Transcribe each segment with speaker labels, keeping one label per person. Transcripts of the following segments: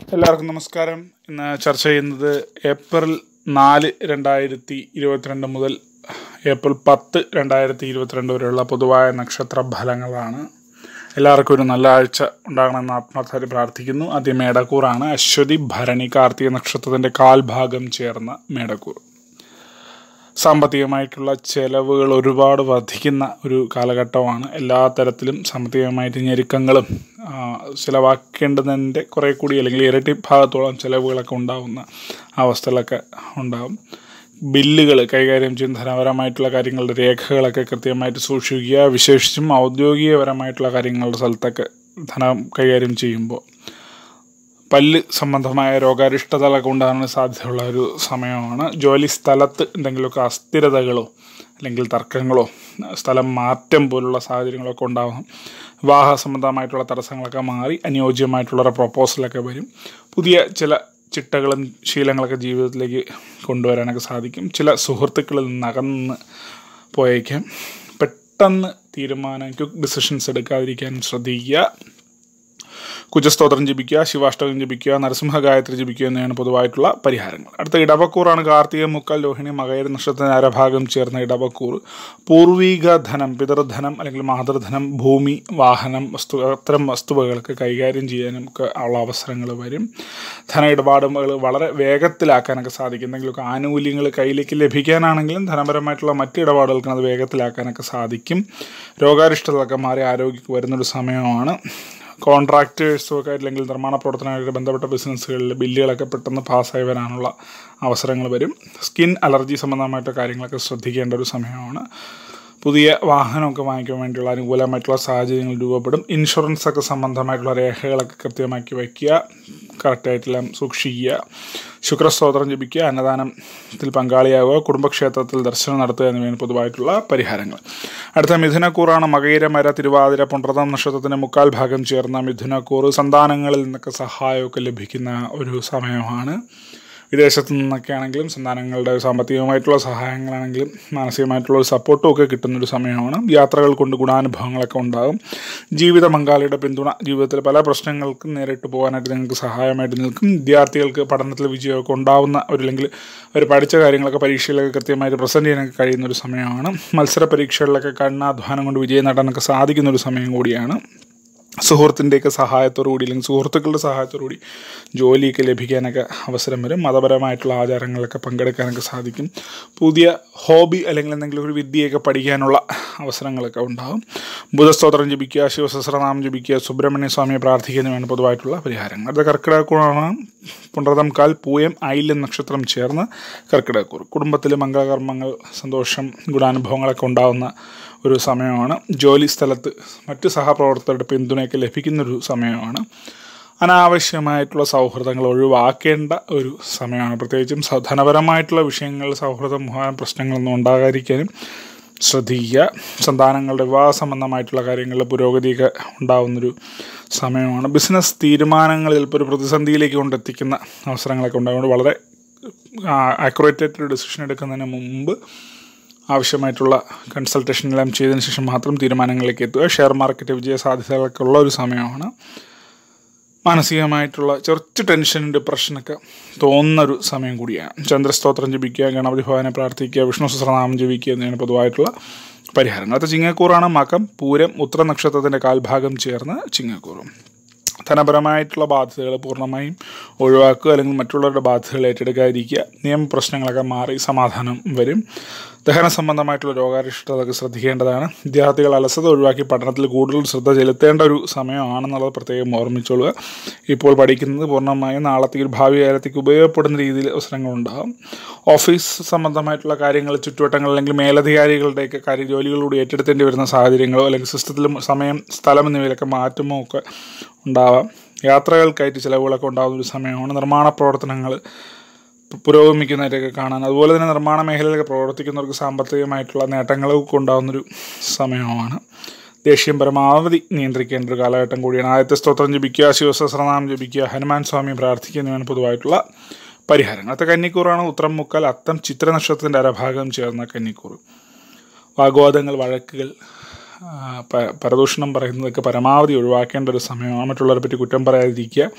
Speaker 1: എല്ലാവർക്കും നമസ്കാരം ഇന്ന് ചർച്ച ചെയ്യുന്നത് ഏപ്രിൽ നാല് രണ്ടായിരത്തി ഇരുപത്തിരണ്ട് മുതൽ ഏപ്രിൽ പത്ത് രണ്ടായിരത്തി ഇരുപത്തിരണ്ട് വരെയുള്ള പൊതുവായ നക്ഷത്ര ഫലങ്ങളാണ് എല്ലാവർക്കും ഒരു നല്ല ആഴ്ച ഉണ്ടാകണമെന്ന് ആത്മാർത്ഥമായി പ്രാർത്ഥിക്കുന്നു ആദ്യം മേടക്കൂറാണ് അശ്വതി ഭരണി കാർത്തിക നക്ഷത്രത്തിൻ്റെ കാൽഭാഗം ചേർന്ന മേടക്കൂർ സാമ്പത്തികമായിട്ടുള്ള ചെലവുകൾ ഒരുപാട് വർദ്ധിക്കുന്ന ഒരു കാലഘട്ടമാണ് എല്ലാ തരത്തിലും സാമ്പത്തികമായിട്ട് ഞെരുക്കങ്ങളും ആ, ചിലവാക്കേണ്ടതിൻ്റെ കുറേ കൂടി അല്ലെങ്കിൽ ഇരട്ടി ഭാഗത്തോളം ചിലവുകളൊക്കെ ഉണ്ടാകുന്ന അവസ്ഥകളൊക്കെ ഉണ്ടാകും ബില്ലുകൾ കൈകാര്യം ചെയ്യുന്ന ധനപരമായിട്ടുള്ള കാര്യങ്ങളുടെ രേഖകളൊക്കെ കൃത്യമായിട്ട് സൂക്ഷിക്കുക വിശേഷിച്ചും ഔദ്യോഗികപരമായിട്ടുള്ള കാര്യങ്ങളുടെ സ്ഥലത്തൊക്കെ ധനം കൈകാര്യം ചെയ്യുമ്പോൾ പല്ല് സംബന്ധമായ രോഗാരിഷ്ടതകളൊക്കെ ഉണ്ടാകാൻ സാധ്യതയുള്ള ഒരു സമയമാണ് ജോലി സ്ഥലത്ത് എന്തെങ്കിലുമൊക്കെ അസ്ഥിരതകളോ അല്ലെങ്കിൽ തർക്കങ്ങളോ സ്ഥലം മാറ്റം പോലുള്ള സാഹചര്യങ്ങളൊക്കെ ഉണ്ടാകും വിവാഹ സംബന്ധമായിട്ടുള്ള തടസ്സങ്ങളൊക്കെ മാറി അനുയോജ്യമായിട്ടുള്ള പ്രപ്പോസലൊക്കെ വരും പുതിയ ചില ചിട്ടകളും ശീലങ്ങളൊക്കെ ജീവിതത്തിലേക്ക് കൊണ്ടുവരാനൊക്കെ സാധിക്കും ചില സുഹൃത്തുക്കളിൽ നിന്ന് അകന്ന് പോയേക്കാം പെട്ടെന്ന് തീരുമാനം ക്വിക്ക് ഡിസിഷൻസ് എടുക്കാതിരിക്കാനും ശ്രദ്ധിക്കുക കുജസ്തോത്രം ജപിക്കുക ശിവാഷ്ടകം ജപിക്കുക നരസിംഹ ഗായത്രി ജപിക്കുക എന്നിവയാണ് പൊതുവായിട്ടുള്ള പരിഹാരങ്ങൾ അടുത്ത ഇടവക്കൂറാണ് കാർത്തിക മുക്കാൽ രോഹിണി മകര നക്ഷത്രത്തിന് അരഭാഗം ചേർന്ന ഇടവക്കൂർ പൂർവീക ധനം പിതൃധനം അല്ലെങ്കിൽ മാതൃധനം ഭൂമി വാഹനം വസ്തു അത്തരം വസ്തുവകൾക്ക് കൈകാര്യം ചെയ്യാനും ഒക്കെ ഉള്ള അവസരങ്ങൾ വരും ധന ഇടപാടുകൾ വളരെ വേഗത്തിലാക്കാനൊക്കെ സാധിക്കും എന്തെങ്കിലുമൊക്കെ ആനുകൂല്യങ്ങൾ കയ്യിലേക്ക് ലഭിക്കാനാണെങ്കിലും ധനപരമായിട്ടുള്ള മറ്റ് ഇടപാടുകൾക്ക് അത് വേഗത്തിലാക്കാനൊക്കെ സാധിക്കും രോഗാരിഷ്ടതകളൊക്കെ മാറി ആരോഗ്യം വരുന്നൊരു സമയമാണ് കോൺട്രാക്ടേഴ്സും ഒക്കെ അല്ലെങ്കിൽ നിർമ്മാണ പ്രവർത്തനമായിട്ട് ബന്ധപ്പെട്ട ബിസിനസ്സുകളിൽ ബില്ലുകളൊക്കെ പെട്ടെന്ന് പാസ്സായി വരാനുള്ള അവസരങ്ങൾ വരും സ്കിൻ അലർജി സംബന്ധമായിട്ട് കാര്യങ്ങളൊക്കെ ശ്രദ്ധിക്കേണ്ട ഒരു സമയമാണ് പുതിയ വാഹനമൊക്കെ വാങ്ങിക്കാൻ വേണ്ടിയുള്ള അനുകൂലമായിട്ടുള്ള സാഹചര്യങ്ങൾ രൂപപ്പെടും ഇൻഷുറൻസ് ഒക്കെ സംബന്ധമായിട്ടുള്ള രേഖകളൊക്കെ കൃത്യമാക്കി വയ്ക്കുക കറക്റ്റായിട്ടെല്ലാം സൂക്ഷിക്കുക ശുക്രസ്തോത്രം ജപിക്കുക അന്നദാനത്തിൽ പങ്കാളിയാവുക കുടുംബക്ഷേത്രത്തിൽ ദർശനം നടത്തുക എന്നിവയാണ് പൊതുവായിട്ടുള്ള പരിഹാരങ്ങൾ അടുത്ത മിഥുനക്കൂറാണ് മകയിരമര തിരുവാതിര പുണ്ട്രതം നക്ഷത്രത്തിൻ്റെ മുക്കാൽ ഭാഗം ചേർന്ന മിഥുനക്കൂറ് സന്താനങ്ങളിൽ നിന്നൊക്കെ സഹായമൊക്കെ ലഭിക്കുന്ന ഒരു സമയമാണ് വിദേശത്തു നിന്നൊക്കെ ആണെങ്കിലും സന്താനങ്ങളുടെ സാമ്പത്തികമായിട്ടുള്ള സഹായങ്ങളാണെങ്കിലും മാനസികമായിട്ടുള്ള ഒരു സപ്പോർട്ടും ഒക്കെ കിട്ടുന്നൊരു സമയമാണ് യാത്രകൾ കൊണ്ട് ഗുണാനുഭവങ്ങളൊക്കെ ഉണ്ടാകും ജീവിത പങ്കാളിയുടെ പിന്തുണ ജീവിതത്തിൽ പല പ്രശ്നങ്ങൾക്കും നേരിട്ട് പോകാനായിട്ട് നിങ്ങൾക്ക് സഹായമായിട്ട് നിൽക്കും വിദ്യാർത്ഥികൾക്ക് പഠനത്തിൽ വിജയമൊക്കെ ഉണ്ടാവുന്ന ഒരു അല്ലെങ്കിൽ അവർ പഠിച്ച കാര്യങ്ങളൊക്കെ പരീക്ഷയിലൊക്കെ കൃത്യമായിട്ട് പ്രസൻറ്റ് ചെയ്യാനൊക്കെ കഴിയുന്ന ഒരു സമയമാണ് മത്സര പരീക്ഷകളിലൊക്കെ കഠിനാധ്വാനം കൊണ്ട് വിജയം നേടാനൊക്കെ സാധിക്കുന്ന ഒരു സമയം കൂടിയാണ് സുഹൃത്തിൻ്റെയൊക്കെ സഹായത്തോടു കൂടി അല്ലെങ്കിൽ സുഹൃത്തുക്കളുടെ സഹായത്തോടു കൂടി ജോലിയൊക്കെ ലഭിക്കാനൊക്കെ അവസരം വരും മതപരമായിട്ടുള്ള ആചാരങ്ങളിലൊക്കെ പങ്കെടുക്കാനൊക്കെ സാധിക്കും പുതിയ ഹോബി അല്ലെങ്കിൽ എന്തെങ്കിലും ഒരു വിദ്യയൊക്കെ പഠിക്കാനുള്ള അവസരങ്ങളൊക്കെ ഉണ്ടാകും ബുധസ്തോത്രം ജപിക്കുക ശിവസഹസ്രനാമം ജപിക്കുക സുബ്രഹ്മണ്യ സ്വാമിയെ പ്രാർത്ഥിക്കുന്നതാണ് പൊതുവായിട്ടുള്ള പരിഹാരങ്ങൾ അടുത്ത കർക്കിടകക്കൂറാണ് പുണർതം കാൽ പൂയം ഐല്യം നക്ഷത്രം ചേർന്ന് കർക്കിടകക്കൂർ കുടുംബത്തിൽ മംഗളകർമ്മങ്ങൾ സന്തോഷം ഗുണാനുഭവങ്ങളൊക്കെ ഉണ്ടാകുന്ന ഒരു സമയമാണ് ജോലി സ്ഥലത്ത് മറ്റ് സഹപ്രവർത്തകരുടെ പിന്തുണയൊക്കെ ലഭിക്കുന്നൊരു സമയമാണ് അനാവശ്യമായിട്ടുള്ള സൗഹൃദങ്ങൾ ഒഴിവാക്കേണ്ട ഒരു സമയമാണ് പ്രത്യേകിച്ചും സ- ധനപരമായിട്ടുള്ള വിഷയങ്ങൾ സൗഹൃദം മുഖാന പ്രശ്നങ്ങളൊന്നും ഉണ്ടാകാതിരിക്കാനും ശ്രദ്ധിക്കുക സന്താനങ്ങളുടെ വിവാഹ സംബന്ധമായിട്ടുള്ള കാര്യങ്ങളിൽ പുരോഗതിയൊക്കെ ഉണ്ടാകുന്നൊരു സമയമാണ് ബിസിനസ് തീരുമാനങ്ങളിൽ ഇപ്പോൾ ഒരു പ്രതിസന്ധിയിലേക്ക് കൊണ്ടെത്തിക്കുന്ന അവസരങ്ങളൊക്കെ ഉണ്ടാകുന്നത് വളരെ ആക്യുറേറ്റ് ആയിട്ടൊരു ഡിസിഷൻ എടുക്കുന്നതിന് മുമ്പ് ആവശ്യമായിട്ടുള്ള കൺസൾട്ടേഷൻ എല്ലാം ചെയ്തതിന് ശേഷം മാത്രം തീരുമാനങ്ങളിലേക്ക് എത്തുക ഷെയർ മാർക്കറ്റ് വിജയ സാധ്യതകളൊക്കെ ഉള്ള ഒരു സമയമാണ് മാനസികമായിട്ടുള്ള കുറച്ച് ടെൻഷനും ഡിപ്രഷനൊക്കെ തോന്നുന്നൊരു സമയം കൂടിയാണ് ചന്ദ്രസ്തോത്രം ജപിക്കുക ഗണപതി ഭവനെ പ്രാർത്ഥിക്കുക വിഷ്ണു സഹസ്രനാമം ജപിക്കുക എന്നിവയാണ് പൊതുവായിട്ടുള്ള പരിഹാരങ്ങൾ അത് ചിങ്ങക്കൂറാണ് മകം പൂരം ഉത്തര നക്ഷത്രത്തിൻ്റെ കാൽഭാഗം ചേർന്ന് ചിങ്ങക്കൂറും ധനപരമായിട്ടുള്ള ബാധ്യതകൾ പൂർണ്ണമായും ഒഴിവാക്കുക അല്ലെങ്കിൽ മറ്റുള്ളവരുടെ ബാധ്യതകൾ ഏറ്റെടുക്കാതിരിക്കുക നിയമപ്രശ്നങ്ങളൊക്കെ മാറി സമാധാനം വരും ദഹന സംബന്ധമായിട്ടുള്ള രോഗാരിഷ്ടതൊക്കെ ശ്രദ്ധിക്കേണ്ടതാണ് വിദ്യാർത്ഥികൾ അലസത ഒഴിവാക്കി പഠനത്തിൽ കൂടുതൽ ശ്രദ്ധ ചെലുത്തേണ്ട ഒരു സമയമാണെന്നുള്ളത് പ്രത്യേകം ഓർമ്മിച്ചോളുക ഇപ്പോൾ പഠിക്കുന്നത് പൂർണ്ണമായും നാളത്തേക്ക് ഒരു ഭാവി കാലത്തേക്ക് ഉപയോഗപ്പെടുന്ന രീതിയിൽ അവസരങ്ങളുണ്ടാകും ഓഫീസ് സംബന്ധമായിട്ടുള്ള കാര്യങ്ങൾ ചുറ്റുവട്ടങ്ങൾ അല്ലെങ്കിൽ മേലധികാരികളുടെയൊക്കെ കാര്യ ജോലികളോട് ഏറ്റെടുത്തേണ്ടി വരുന്ന സാഹചര്യങ്ങളോ അല്ലെങ്കിൽ സിസ്റ്റത്തിലും സമയം സ്ഥലം എന്നിവയിലൊക്കെ മാറ്റമോ ഒക്കെ ഉണ്ടാവാം യാത്രകൾക്കായിട്ട് ചിലവുകളൊക്കെ ഉണ്ടാകുന്ന ഒരു സമയമാണ് നിർമ്മാണ പ്രവർത്തനങ്ങൾ പുരോഗമിക്കുന്നതായിട്ടൊക്കെ കാണാൻ അതുപോലെ തന്നെ നിർമ്മാണ മേഖലയിലൊക്കെ പ്രവർത്തിക്കുന്നവർക്ക് സാമ്പത്തികമായിട്ടുള്ള നേട്ടങ്ങളൊക്കെ ഉണ്ടാകുന്നൊരു സമയമാണ് ദേഷ്യം പരമാവധി നിയന്ത്രിക്കേണ്ട ഒരു കാലഘട്ടം കൂടിയാണ് ആദ്യത്തെ സ്തോത്രം ജപിക്കുക ശിവസഹസ്രനാമം ജപിക്കുക ഹനുമാൻ സ്വാമി പ്രാർത്ഥിക്കുക എന്നിവയാണ് പൊതുവായിട്ടുള്ള പരിഹാരങ്ങൾ അടുത്ത കന്നിക്കൂറാണ് ഉത്തരം മുക്കാൽ അത്തം ചിത്ര നക്ഷത്രത്തിൻ്റെ അരഭാഗം ചേർന്ന കന്നിക്കൂർ വാഗ്വാദങ്ങൾ വഴക്കുകൾ ആ, പ- പരദൂഷണം പറയുന്നതൊക്കെ പരമാവധി ഒഴിവാക്കേണ്ട ഒരു സമയമാണ് മറ്റുള്ളവരെ പറ്റി കുറ്റം പറയാതിരിക്കുക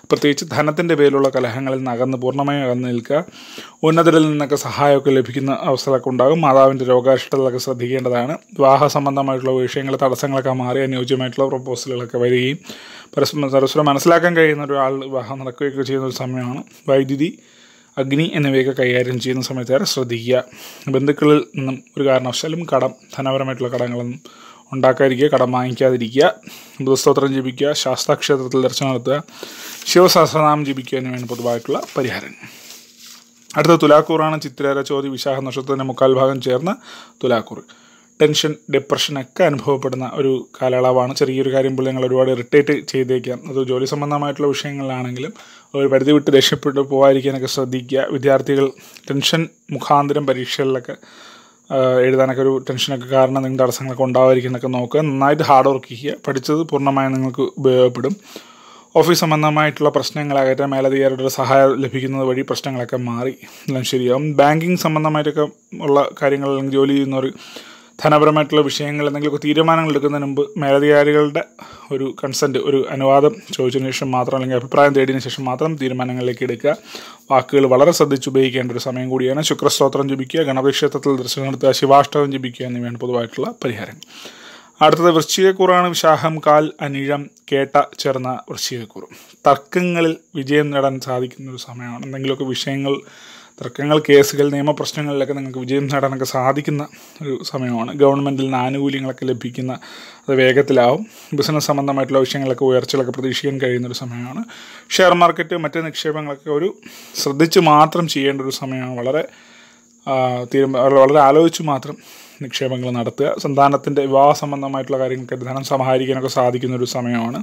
Speaker 1: പ്രത്യേകിച്ച് ധനത്തിൻ്റെ പേരിലുള്ള കലഹങ്ങളിൽ നിന്ന് അകന്ന് പൂർണ്ണമായും അകന്ന് നിൽക്കുക ഉന്നതരിൽ നിന്നൊക്കെ സഹായമൊക്കെ ലഭിക്കുന്ന അവസ്ഥകളൊക്കെ ഉണ്ടാകും മാതാവിൻ്റെ രോഗാരിഷ്ടതകളൊക്കെ ശ്രദ്ധിക്കേണ്ടതാണ് വിവാഹ സംബന്ധമായിട്ടുള്ള വിഷയങ്ങൾ തടസ്സങ്ങളൊക്കെ മാറി അനുയോജ്യമായിട്ടുള്ള പ്രപ്പോസലുകളൊക്കെ വരികയും പരസ്പരം പരസ്പരം മനസ്സിലാക്കാൻ കഴിയുന്ന ഒരാൾ വിവാഹം നടക്കുകയൊക്കെ ചെയ്യുന്ന ഒരു സമയമാണ് വൈദ്യുതി അഗ്നി എന്നിവയൊക്കെ കൈകാര്യം ചെയ്യുന്ന സമയത്ത് ഏറെ ശ്രദ്ധിക്കുക ബന്ധുക്കളിൽ നിന്നും ഒരു കാരണവശാലും കടം ധനപരമായിട്ടുള്ള കടങ്ങളൊന്നും ഉണ്ടാക്കാതിരിക്കുക കടം വാങ്ങിക്കാതിരിക്കുക ബുധസ്തോത്രം ജപിക്കുക ശാസ്താക്ഷേത്രത്തിൽ ദർശനം നടത്തുക ശിവസഹസ്രനാമം ജപിക്കുക എന്നിവയാണ് പൊതുവായിട്ടുള്ള പരിഹാരങ്ങൾ അടുത്ത തുലാക്കൂറാണ് ചിത്രേര ചോതി വിശാഖ നക്ഷത്രത്തിൻ്റെ മുക്കാൽ ഭാഗം ചേർന്ന തുലാക്കൂർ ടെൻഷൻ ഡിപ്രഷനൊക്കെ അനുഭവപ്പെടുന്ന ഒരു കാലയളവാണ് ചെറിയൊരു കാര്യം പോലും ഞങ്ങൾ ഒരുപാട് ഇറിറ്റേറ്റ് ചെയ്തേക്കാം അത് ജോലി സംബന്ധമായിട്ടുള്ള വിഷയങ്ങളിലാണെങ്കിലും ഒരു പരിധി വിട്ട് രക്ഷപ്പെട്ട് പോകാതിരിക്കാനൊക്കെ ശ്രദ്ധിക്കുക വിദ്യാർത്ഥികൾ ടെൻഷൻ മുഖാന്തരം പരീക്ഷകളിലൊക്കെ ആ, എഴുതാനൊക്കെ ഒരു ടെൻഷനൊക്കെ കാരണം എന്തെങ്കിലും തടസ്സങ്ങളൊക്കെ ഉണ്ടാവാതിരിക്കുന്നൊക്കെ നോക്കുക നന്നായിട്ട് ഹാർഡ് വർക്ക് ചെയ്യുക പഠിച്ചത് പൂർണ്ണമായും നിങ്ങൾക്ക് ഉപയോഗപ്പെടും ഓഫീസ് സംബന്ധമായിട്ടുള്ള പ്രശ്നങ്ങളാകട്ടെ മേലധികാരിയുടെ ഒരു സഹായം ലഭിക്കുന്നത് വഴി പ്രശ്നങ്ങളൊക്കെ മാറി എല്ലാം ശരിയാവും ബാങ്കിങ് സംബന്ധമായിട്ടൊക്കെ ഉള്ള കാര്യങ്ങൾ അല്ലെങ്കിൽ ജോലി ചെയ്യുന്നവർ ധനപരമായിട്ടുള്ള വിഷയങ്ങൾ എന്തെങ്കിലുമൊക്കെ തീരുമാനങ്ങൾ എടുക്കുന്നതിന് മുമ്പ് മേലധികാരികളുടെ ഒരു കൺസെൻറ്റ് ഒരു അനുവാദം ചോദിച്ചതിന് ശേഷം മാത്രം അല്ലെങ്കിൽ അഭിപ്രായം തേടിയതിനു ശേഷം മാത്രം തീരുമാനങ്ങളിലേക്ക് എടുക്കുക വാക്കുകൾ വളരെ ശ്രദ്ധിച്ച് ഉപയോഗിക്കേണ്ട ഒരു സമയം കൂടിയാണ് ശുക്രസ്തോത്രം ജപിക്കുക ഗണപതി ക്ഷേത്രത്തിൽ ദർശനം നടത്തുക ശിവാഷ്ടകം ജപിക്കുക എന്നിവയാണ് പൊതുവായിട്ടുള്ള പരിഹാരം അടുത്തത് വൃശ്ചികക്കൂറാണ് വിശാഖം കാൽ അനിഴം കേട്ട ചേർന്ന വൃശ്ചികക്കൂർ തർക്കങ്ങളിൽ വിജയം നേടാൻ സാധിക്കുന്ന ഒരു സമയമാണ് എന്തെങ്കിലുമൊക്കെ വിഷയങ്ങൾ തർക്കങ്ങൾ കേസുകൾ നിയമപ്രശ്നങ്ങളിലൊക്കെ നിങ്ങൾക്ക് വിജയം നേടാനൊക്കെ സാധിക്കുന്ന ഒരു സമയമാണ് ഗവൺമെൻറ്റിൽ നിന്ന് ആനുകൂല്യങ്ങളൊക്കെ ലഭിക്കുന്ന അത് വേഗത്തിലാവും ബിസിനസ് സംബന്ധമായിട്ടുള്ള വിഷയങ്ങളൊക്കെ ഉയർച്ചകളൊക്കെ പ്രതീക്ഷിക്കാൻ കഴിയുന്ന ഒരു സമയമാണ് ഷെയർ മാർക്കറ്റ് മറ്റ് നിക്ഷേപങ്ങളൊക്കെ ഒരു ശ്രദ്ധിച്ച് മാത്രം ചെയ്യേണ്ട ഒരു സമയമാണ് വളരെ ആ, തീരുമാ വളരെ ആലോചിച്ച് മാത്രം നിക്ഷേപങ്ങൾ നടത്തുക സന്താനത്തിൻ്റെ വിവാഹ സംബന്ധമായിട്ടുള്ള കാര്യങ്ങൾക്ക് ധനം സമാഹരിക്കാനൊക്കെ സാധിക്കുന്ന ഒരു സമയമാണ്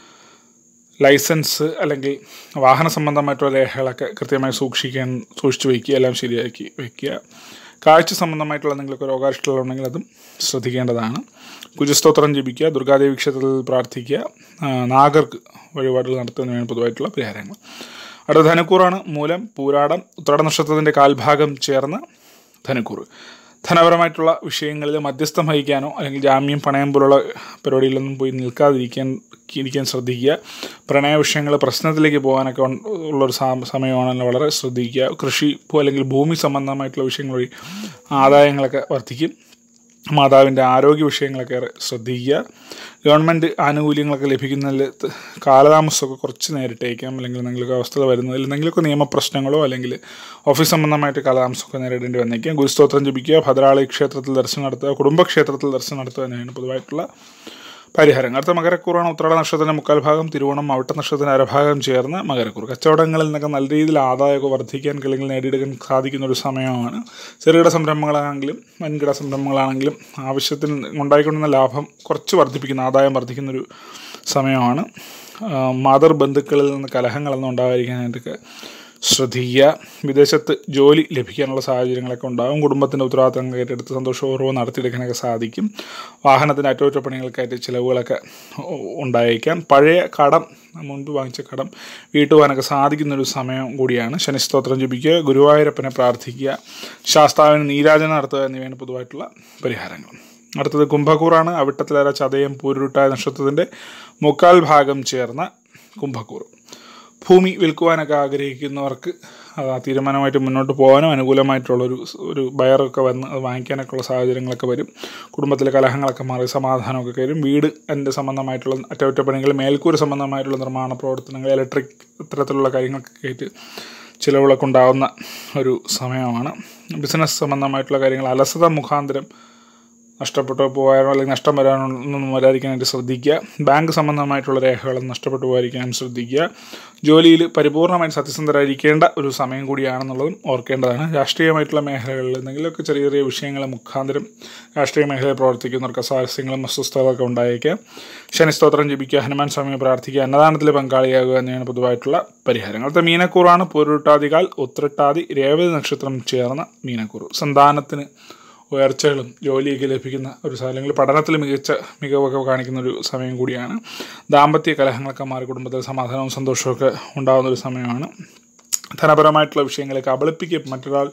Speaker 1: ലൈസൻസ് അല്ലെങ്കിൽ വാഹന സംബന്ധമായിട്ടുള്ള രേഖകളൊക്കെ കൃത്യമായി സൂക്ഷിക്കാൻ സൂക്ഷിച്ചു വയ്ക്കുക എല്ലാം ശരിയാക്കി വയ്ക്കുക കാഴ്ച സംബന്ധമായിട്ടുള്ള എന്തെങ്കിലുമൊക്കെ രോഗാരിഷ്ടങ്ങളുണ്ടെങ്കിൽ അതും ശ്രദ്ധിക്കേണ്ടതാണ് കുജസ്തോത്രം ജപിക്കുക ദുർഗാദേവി ക്ഷേത്രത്തിൽ പ്രാർത്ഥിക്കുക ആ, നാഗർക്ക് വഴിപാടുകൾ നടത്തുന്നതിനാണ് പൊതുവായിട്ടുള്ള പരിഹാരങ്ങൾ അടുത്ത ധനുക്കൂറാണ് മൂലം പൂരാടം ഉത്രാട നക്ഷത്രത്തിൻ്റെ കാൽഭാഗം ചേർന്ന ധനുക്കൂർ ധനപരമായിട്ടുള്ള വിഷയങ്ങളിൽ മധ്യസ്ഥം വഹിക്കാനോ അല്ലെങ്കിൽ ജാമ്യം പണയം പോലുള്ള പരിപാടികളിലൊന്നും പോയി നിൽക്കാതിരിക്കാൻ ഇരിക്കാൻ ശ്രദ്ധിക്കുക പ്രണയ വിഷയങ്ങൾ പ്രശ്നത്തിലേക്ക് പോകാനൊക്കെ ഉൺ- ഉള്ളൊരു സാ- സമയമാണല്ലോ വളരെ ശ്രദ്ധിക്കുക കൃഷി പോ- അല്ലെങ്കിൽ ഭൂമി സംബന്ധമായിട്ടുള്ള വിഷയങ്ങൾ വഴി ആദായങ്ങളൊക്കെ വർദ്ധിക്കും മാതാവിൻ്റെ ആരോഗ്യ വിഷയങ്ങളൊക്കെ ഏറെ ശ്രദ്ധിക്കുക ഗവൺമെൻറ് ആനുകൂല്യങ്ങളൊക്കെ ലഭിക്കുന്നതിൽ ത- കാലതാമസമൊക്കെ കുറച്ച് നേരിട്ടേക്കാം അല്ലെങ്കിൽ എന്തെങ്കിലുമൊക്കെ അവസ്ഥകൾ വരുന്നതിൽ എന്തെങ്കിലുമൊക്കെ നിയമപ്രശ്നങ്ങളോ അല്ലെങ്കിൽ ഓഫീസ് സംബന്ധമായിട്ട് കാലതാമസമൊക്കെ നേരിടേണ്ടി വന്നേക്കാം ഗുരുസ്തോത്രം ജപിക്കുക ഭദ്രാളി ക്ഷേത്രത്തിൽ ദർശനം നടത്തുക കുടുംബക്ഷേത്രത്തിൽ ദർശനം നടത്തുക എന്നിവയാണ് പൊതുവായിട്ടുള്ള പരിഹാരം അടുത്ത മകരക്കൂറാണ് ഉത്രാട നക്ഷത്രത്തിൻ്റെ മുക്കാൽ ഭാഗം തിരുവോണം അവിട്ട നക്ഷത്രത്തിൻ്റെ അരഭാഗം ചേർന്ന് മകരക്കൂർ കച്ചവടങ്ങളിൽ നിന്നൊക്കെ നല്ല രീതിയിൽ ആദായമൊക്കെ വർദ്ധിക്കാൻ അല്ലെങ്കിൽ നേടിയെടുക്കാൻ സാധിക്കുന്ന ഒരു സമയമാണ് ചെറുകിട സംരംഭങ്ങളാണെങ്കിലും വൻകിട സംരംഭങ്ങളാണെങ്കിലും ആവശ്യത്തിന് ഉണ്ടായിക്കൊണ്ടുന്ന ലാഭം കുറച്ച് വർദ്ധിപ്പിക്കുന്ന ആദായം വർദ്ധിക്കുന്ന ഒരു സമയമാണ് ആ, മാതൃ ബന്ധുക്കളിൽ നിന്ന് കലഹങ്ങളൊന്നും ഉണ്ടാകാതിരിക്കാനായിട്ടൊക്കെ ശ്രദ്ധിക്കുക വിദേശത്ത് ജോലി ലഭിക്കാനുള്ള സാഹചര്യങ്ങളൊക്കെ ഉണ്ടാകും കുടുംബത്തിൻ്റെ ഉത്തരവാദിത്തങ്ങൾ ഏറ്റെടുത്ത് സന്തോഷപൂർവ്വം നടത്തിയെടുക്കാനൊക്കെ സാധിക്കും വാഹനത്തിൻ്റെ അറ്റകുറ്റപ്പണികൾക്കായിട്ട് ചിലവുകളൊക്കെ ഉ- ഉണ്ടായേക്കാം പഴയ കടം മുൻപ് വാങ്ങിച്ച കടം വീട്ടുവാനൊക്കെ സാധിക്കുന്ന ഒരു സമയം കൂടിയാണ് ശനിസ്തോത്രം ജപിക്കുക ഗുരുവായൂരപ്പനെ പ്രാർത്ഥിക്കുക ശാസ്താവിന് നീരാജനം നടത്തുക എന്നിവയാണ് പൊതുവായിട്ടുള്ള പരിഹാരങ്ങൾ അടുത്തത് കുംഭക്കൂറാണ് അവിട്ടത്തിലേറെ ചതയം പൂരുരുട്ടായ നക്ഷത്രത്തിൻ്റെ മുക്കാൽ ഭാഗം ചേർന്ന കുംഭക്കൂർ ഭൂമി വിൽക്കുവാനൊക്കെ ആഗ്രഹിക്കുന്നവർക്ക് അത് ആ തീരുമാനമായിട്ട് മുന്നോട്ട് പോകാനും അനുകൂലമായിട്ടുള്ളൊരു സ് ഒരു ബയറൊക്കെ വന്ന് അത് വാങ്ങിക്കാനൊക്കെ ഉള്ള സാഹചര്യങ്ങളൊക്കെ വരും കുടുംബത്തിലെ കലഹങ്ങളൊക്കെ മാറി സമാധാനമൊക്കെ വരും വീട് എൻ്റെ സംബന്ധമായിട്ടുള്ള അറ്റകുറ്റപ്പണികൾ മേൽക്കൂര സംബന്ധമായിട്ടുള്ള നിർമ്മാണ പ്രവർത്തനങ്ങൾ ഇലക്ട്രിക് ഇത്തരത്തിലുള്ള കാര്യങ്ങൾക്കൊക്കെ ആയിട്ട് ചിലവുകളൊക്കെ ഉണ്ടാകുന്ന ഒരു സമയമാണ് ബിസിനസ് സംബന്ധമായിട്ടുള്ള കാര്യങ്ങൾ അലസത മുഖാന്തരം നഷ്ടപ്പെട്ടു പോകാനോ അല്ലെങ്കിൽ നഷ്ടം വരാനോ ഒന്നും വരാതിരിക്കാനായിട്ട് ശ്രദ്ധിക്കുക ബാങ്ക് സംബന്ധമായിട്ടുള്ള രേഖകളൊന്നും നഷ്ടപ്പെട്ടു പോകാതിരിക്കാനും ശ്രദ്ധിക്കുക ജോലിയിൽ പരിപൂർണമായും സത്യസന്ധരായിരിക്കേണ്ട ഒരു സമയം കൂടിയാണെന്നുള്ളതും ഓർക്കേണ്ടതാണ് രാഷ്ട്രീയമായിട്ടുള്ള മേഖലകളിൽ എന്തെങ്കിലുമൊക്കെ ചെറിയ ചെറിയ വിഷയങ്ങൾ മുഖാന്തരം രാഷ്ട്രീയ മേഖലയിൽ പ്രവർത്തിക്കുന്നവർക്ക് അസ്വാരസ്യങ്ങളും അസ്വസ്ഥതകളൊക്കെ ഉണ്ടായേക്കാം ശനിസ്തോത്രം ജപിക്കുക ഹനുമാൻ സ്വാമിയെ പ്രാർത്ഥിക്കുക അന്നദാനത്തിൽ പങ്കാളിയാകുക എന്നിവയാണ് പൊതുവായിട്ടുള്ള പരിഹാരങ്ങൾ അടുത്ത മീനക്കൂറാണ് പൂരുട്ടാതികാൽ ഉത്രട്ടാതി രേവതി നക്ഷത്രം ചേർന്ന മീനക്കൂർ സന്താനത്തിന് ഉയർച്ചകളും ജോലിയൊക്കെ ലഭിക്കുന്ന ഒരു സമയം അല്ലെങ്കിൽ പഠനത്തിൽ മികച്ച മികവൊക്കെ കാണിക്കുന്ന ഒരു സമയം കൂടിയാണ് ദാമ്പത്യ കലഹങ്ങളൊക്കെ മാറി കുടുംബത്തിൽ സമാധാനവും സന്തോഷമൊക്കെ ഉണ്ടാകുന്ന ഒരു സമയമാണ് ധനപരമായിട്ടുള്ള വിഷയങ്ങളെ കബളിപ്പിക്കുക മറ്റൊരാൾ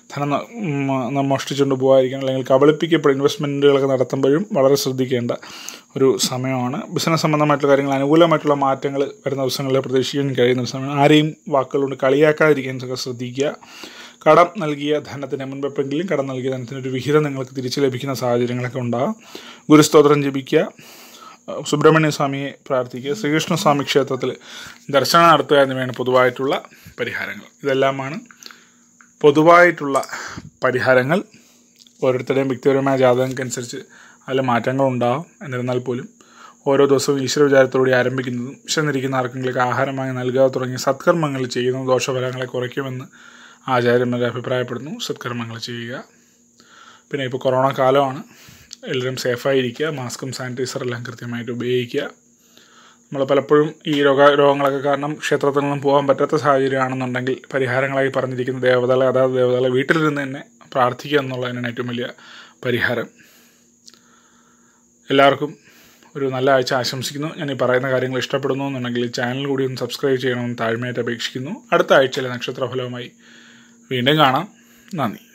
Speaker 1: ധനം ന- ഉം, ന- മോഷ്ടിച്ചുകൊണ്ട് പോകാതിരിക്കണം അല്ലെങ്കിൽ കബളിപ്പിക്കപ്പെടും ഇൻവെസ്റ്റ്മെൻറ്റുകളൊക്കെ നടത്തുമ്പോഴും വളരെ ശ്രദ്ധിക്കേണ്ട ഒരു സമയമാണ് ബിസിനസ് സംബന്ധമായിട്ടുള്ള കാര്യങ്ങൾ അനുകൂലമായിട്ടുള്ള മാറ്റങ്ങൾ വരുന്ന ദിവസങ്ങളിൽ പ്രതീക്ഷിക്കാൻ കഴിയുന്ന ഒരു സമയം ആരെയും വാക്കുകളുകൊണ്ട് കളിയാക്കാതിരിക്കാൻ ഒക്കെ ശ്രദ്ധിക്കുക കടം നൽകിയ ധനത്തിന് മുൻപെപ്പെങ്കിലും കടം നൽകിയ ധനത്തിന് ഒരു വിഹിതം നിങ്ങൾക്ക് തിരിച്ചു ലഭിക്കുന്ന സാഹചര്യങ്ങളൊക്കെ ഉണ്ടാകും ഗുരുസ്തോത്രം ജപിക്കുക സുബ്രഹ്മണ്യ സ്വാമിയെ പ്രാർത്ഥിക്കുക ശ്രീകൃഷ്ണസ്വാമി ക്ഷേത്രത്തിൽ ദർശനം നടത്തുക എന്നിവയാണ് പൊതുവായിട്ടുള്ള പരിഹാരങ്ങൾ ഇതെല്ലാമാണ് പൊതുവായിട്ടുള്ള പരിഹാരങ്ങൾ ഓരോരുത്തരുടെയും വ്യക്തിപരമായ ജാതകങ്ങൾക്കനുസരിച്ച് അതിൽ മാറ്റങ്ങളുണ്ടാകും എന്നിരുന്നാൽ പോലും ഓരോ ദിവസവും ഈശ്വര വിചാരത്തോടെ ആരംഭിക്കുന്നതും വിശന്നിരിക്കുന്ന ആർക്കെങ്കിലും ആഹാരമായി നൽകുക തുടങ്ങിയ സത്കർമ്മങ്ങൾ ചെയ്യുന്നത് ദോഷഫലങ്ങളെ കുറയ്ക്കുമെന്ന് ആചാര്യന്മാർ അഭിപ്രായപ്പെടുന്നു സത്കർമ്മങ്ങൾ ചെയ്യുക പിന്നെ ഇപ്പോൾ കൊറോണ കാലമാണ് എല്ലാവരും സേഫായിരിക്കുക മാസ്കും സാനിറ്റൈസർ എല്ലാം കൃത്യമായിട്ട് ഉപയോഗിക്കുക നമ്മൾ പലപ്പോഴും ഈ രോഗ രോഗങ്ങളൊക്കെ കാരണം ക്ഷേത്രത്തിൽ നിന്നും പോകാൻ പറ്റാത്ത സാഹചര്യമാണെന്നുണ്ടെങ്കിൽ പരിഹാരങ്ങളായി പറഞ്ഞിരിക്കുന്ന ദേവതകളെ അതായത് ദേവതകളെ വീട്ടിലിരുന്ന് തന്നെ പ്രാർത്ഥിക്കുക എന്നുള്ളതിനാണ് ഏറ്റവും വലിയ പരിഹാരം എല്ലാവർക്കും ഒരു നല്ല ആഴ്ച ആശംസിക്കുന്നു ഞാൻ ഈ പറയുന്ന കാര്യങ്ങൾ ഇഷ്ടപ്പെടുന്നു എന്നുണ്ടെങ്കിൽ ഈ ചാനൽ കൂടി ഒന്ന് സബ്സ്ക്രൈബ് ചെയ്യണമെന്ന് താഴ്മയായിട്ട് അപേക്ഷിക്കുന്നു അടുത്ത ആഴ്ചയിലെ നക്ഷത്രഫലവുമായി വീണ്ടും കാണാം നന്ദി